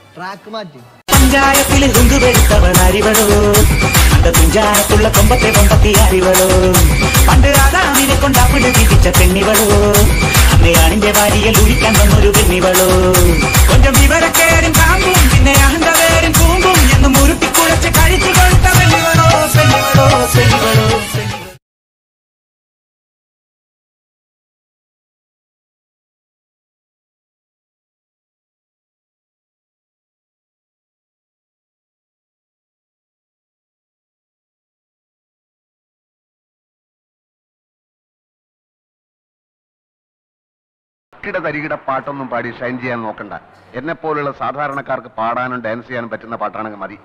track മാറ്റി പഞ്ചായത്തിൽ കൊണ്ടുവരുത്തവൾ അരിവളോ அந்த തുഞ്ചാരത്തുള്ള കൊമ്പത്തെ കൊമ്പത്തി അരിവളോ പണ്ട് രാധാവിനെ കൊണ്ടാപ്പിട് വിധിച്ച പെണ്ണിവളോ അമ്മയാണിന്റെ വാരിയൽ ഉഴിക്കാൻ വന്നൊരു പെണ്ണിവളോ കൊഞ്ചം വിവരക്കേരും കാമ്പും പിന്നെ അഹന്തവേരും കൂമ്പും എന്നും ഉരുട്ടിക്കുഴച്ച് കഴിച്ചു കൊടുത്ത പെണ്ണിവളോ പെണ്ണിവളോ പെണ്ണിവളോ പെണ്ണിവളോ കിട തരികിട പാട്ടൊന്നും പാടി ഷൈൻ ചെയ്യാൻ നോക്കണ്ട എന്നെ പോലുള്ള സാധാരണക്കാർക്ക് പാടാനും ഡാൻസ് ചെയ്യാനും പറ്റുന്ന പാട്ടാണെങ്കിൽ മതി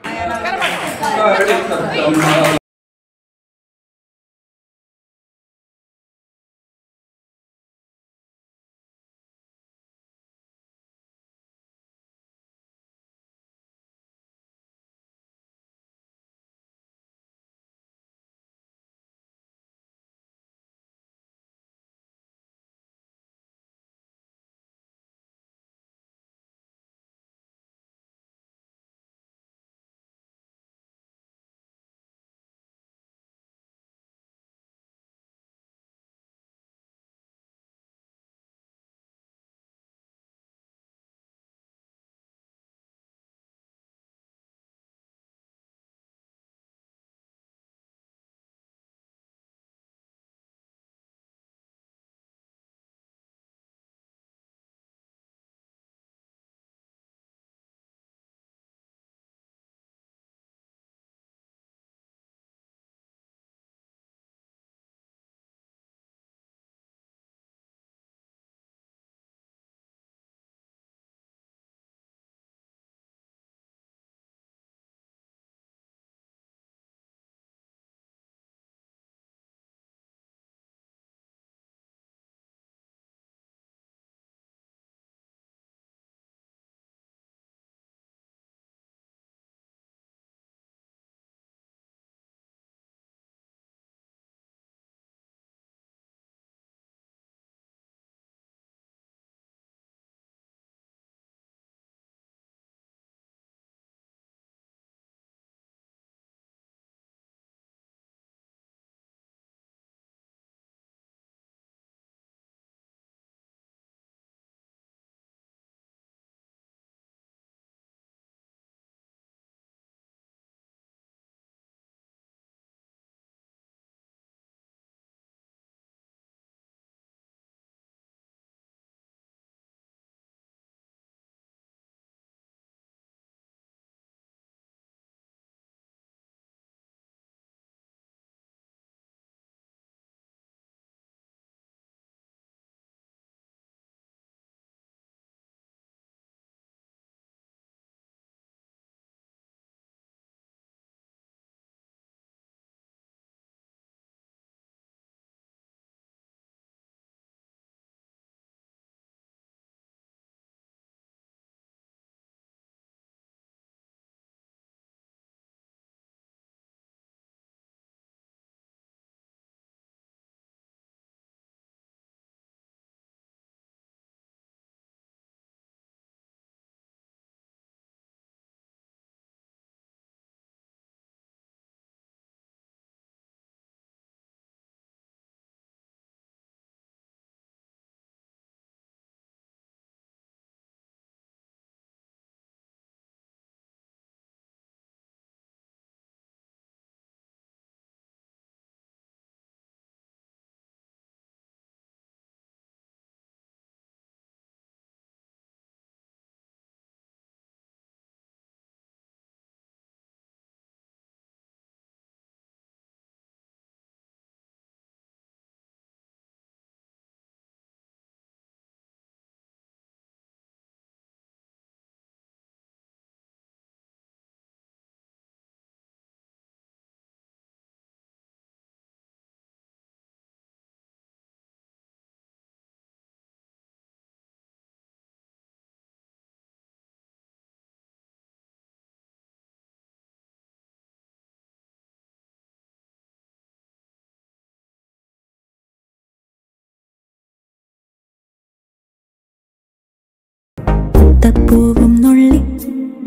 പൂത്തപ്പൂവും നുള്ളി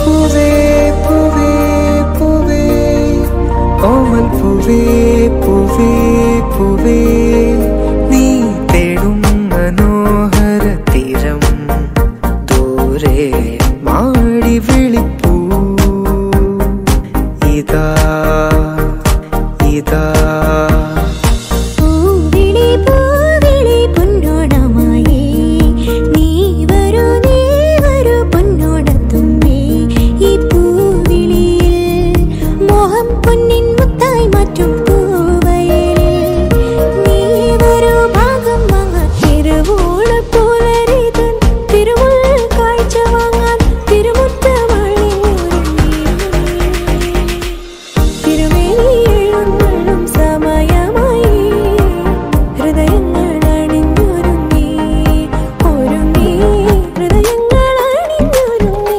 പൂവേ പൂവേ പൂവേ ഓമൽ പൂവേ പൂവേ പൂവേ നീ തേടും മനോഹര തീരം ദൂരെ മാടി വിളിപ്പൂ ഇതാ ഇതാ പൂവിളി പൂവിളി പൊന്നോടമായി നീ വരൂ നീ വരൂ പൊന്നോടത്തുമ്പേ ഈ പൂവിളിയിൽ മോഹം പൊന്നിൻ മുത്തായി മാറ്റും പൂവയലിൽ നീ വരൂ ഭാഗം വാങ്ങാൻ തിരുവോണ പുലരിതൻ തിരുമുൽ കാഴ്ച വാങ്ങാൻ തിരുമുറ്റമണി തിരുമേനിയെഴുന്നള്ളും സമയമായി ഹൃദയങ്ങൾ അണിഞ്ഞൊരുങ്ങി ഒരുങ്ങി ഹൃദയങ്ങൾ അണിഞ്ഞൊരുങ്ങി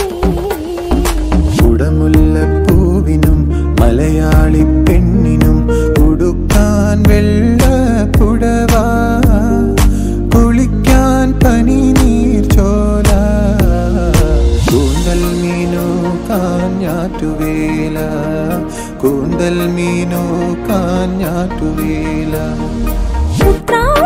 കുടമുല്ലപ്പൂവിനും മലയാളി പെണ്ണിനും ഉടുക്കാൻ വെള്ള പുടവ കുളിക്കാൻ പനിനീർ ചോല കൂന്തൽ മീനു കാഞ്ഞാറ്റുവേല കൂന്തൽ മീനു കാഞ്ഞാറ്റുവേല ഉത്രാട